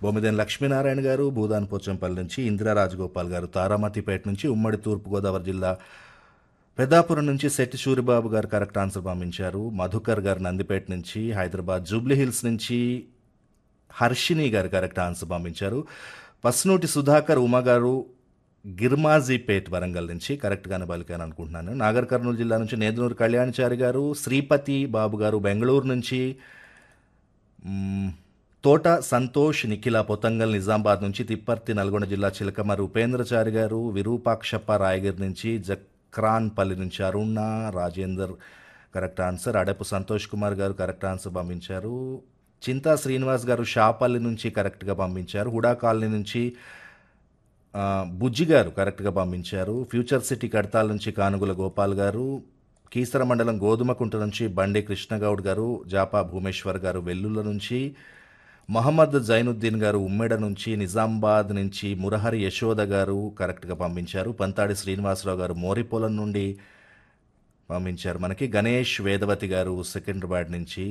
బొమ్మిదేని లక్ష్మీనారాయణ గారు భూదాన్ పోచంపల్లి నుంచి ఇందిరా రాజగోపాల్ గారు తారామతిపేట నుంచి ఉమ్మడి తూర్పుగోదావరి జిల్లా పెద్దాపురం నుంచి శెట్టి సూరిబాబు గారు కరెక్ట్ ఆన్సర్ పంపించారు మధుకర్ గారు నందిపేట నుంచి హైదరాబాద్ జూబ్లీ హిల్స్ నుంచి హర్షిని గారు కరెక్ట్ ఆన్సర్ పంపించారు పస్నూటి సుధాకర్ ఉమా గారు గిర్మాజీపేట్ వరంగల్ నుంచి కరెక్ట్గానే పలికాను అనుకుంటున్నాను నాగర్ కర్నూలు జిల్లా నుంచి నేదునూరు కళ్యాణచారి గారు శ్రీపతి బాబు గారు బెంగళూరు నుంచి మ్మ్, తోట సంతోష్ నిఖిల పొతంగల్ నిజామాబాద్ నుంచి తిప్పర్తి నల్గొండ జిల్లా చిలకమరి ఉపేంద్రచారి గారు విరూపాక్షప్ప రాయగిరి నుంచి జక్రాన్పల్లి నుంచి Aruna Rajender correct answer Adapu Santosh Kumar garu correct answer పంపించారు చింతా శ్రీనివాస్ గారు షాపల్లి నుంచి కరెక్ట్గా పంపించారు హుడా కాలనీ నుంచి ఆ, బుజ్జి గారు కరెక్ట్గా పంపించారు ఫ్యూచర్ సిటీ కడతాల నుంచి కానుగుల గోపాల్ గారు కీసర మండలం గోధుమకుంట నుంచి బండి కృష్ణగౌడ్ గారు జాపా భూమేశ్వర్ గారు వెల్లుల నుంచి మహమ్మద్ జైనుద్దీన్ గారు ఉమ్మెడ నుంచి నిజామాబాద్ నుంచి మురహరి యశోద గారు కరెక్ట్గా పంపించారు పంతాడి శ్రీనివాసరావు గారు మోరిపోలం నుండి పంపించారు మనకి గణేష్ వేదవతి గారు సికింద్రాబాద్ నుంచి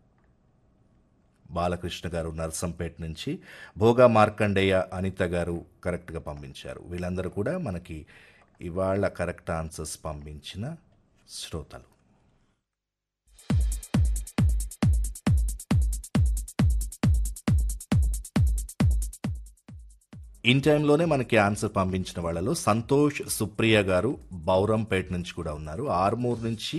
బాలకృష్ణ గారు నర్సంపేట నుంచి భోగా మార్కండేయ అనిత గారు కరెక్ట్గా పంపించారు వీళ్ళందరూ కూడా మనకి ఇవాళ కరెక్ట్ ఆన్సర్స్ పంపించిన శ్రోతలు ఇన్ టైంలోనే మనకి ఆన్సర్ పంపించిన వాళ్ళలో సంతోష్ సుప్రియ గారు బౌరంపేట నుంచి కూడా ఉన్నారు ఆర్మూర్ నుంచి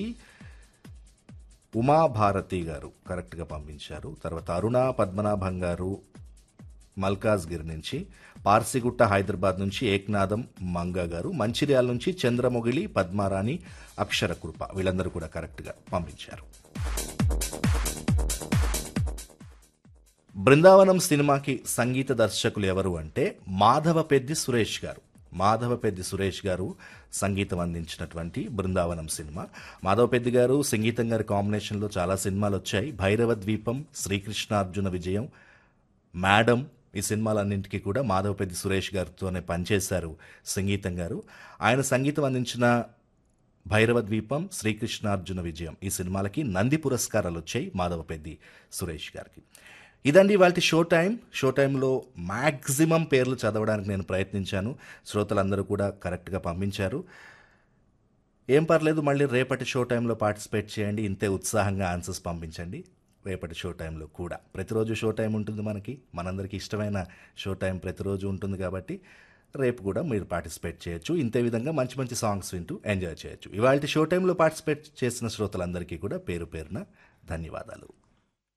ఉమాభారతి గారు కరెక్ట్గా పంపించారు తర్వాత అరుణ పద్మనాభం గారు మల్కాజ్గిరి నుంచి పార్సిగుట్ట హైదరాబాద్ నుంచి ఏక్నాథం మంగ గారు మంచిర్యాల నుంచి చంద్రమొగిలి పద్మారాణి అక్షర కృప వీళ్ళందరూ కూడా కరెక్ట్గా పంపించారు బృందావనం సినిమాకి సంగీత దర్శకులు ఎవరు అంటే మాధవ పెద్ది సురేష్ గారు మాధవ పెద్ది సురేష్ గారు సంగీతం అందించినటువంటి బృందావనం సినిమా మాధవ పెద్ది గారు సంగీతం గారి కాంబినేషన్లో చాలా సినిమాలు వచ్చాయి భైరవ ద్వీపం శ్రీకృష్ణార్జున విజయం మేడం ఈ సినిమాలన్నింటికీ కూడా మాధవ పెద్ది సురేష్ గారితోనే పనిచేశారు సంగీతం గారు ఆయన సంగీతం అందించిన భైరవ ద్వీపం శ్రీకృష్ణార్జున విజయం ఈ సినిమాలకి నంది పురస్కారాలు వచ్చాయి మాధవ పెద్ది సురేష్ గారికి ఇదండి వాళ్ళ షో టైం షో టైంలో మ్యాక్సిమం పేర్లు చదవడానికి నేను ప్రయత్నించాను శ్రోతలందరూ కూడా కరెక్ట్గా పంపించారు ఏం పర్లేదు మళ్ళీ రేపటి షో టైంలో పార్టిసిపేట్ చేయండి ఇంతే ఉత్సాహంగా ఆన్సర్స్ పంపించండి రేపటి షో టైంలో కూడా ప్రతిరోజు షో టైం ఉంటుంది మనకి మనందరికీ ఇష్టమైన షో టైం ప్రతిరోజు ఉంటుంది కాబట్టి రేపు కూడా మీరు పార్టిసిపేట్ చేయొచ్చు ఇంతే విధంగా మంచి మంచి సాంగ్స్ వింటూ ఎంజాయ్ చేయొచ్చు ఇవాళ షో టైంలో పార్టిసిపేట్ చేసిన శ్రోతలందరికీ కూడా పేరు పేరున ధన్యవాదాలు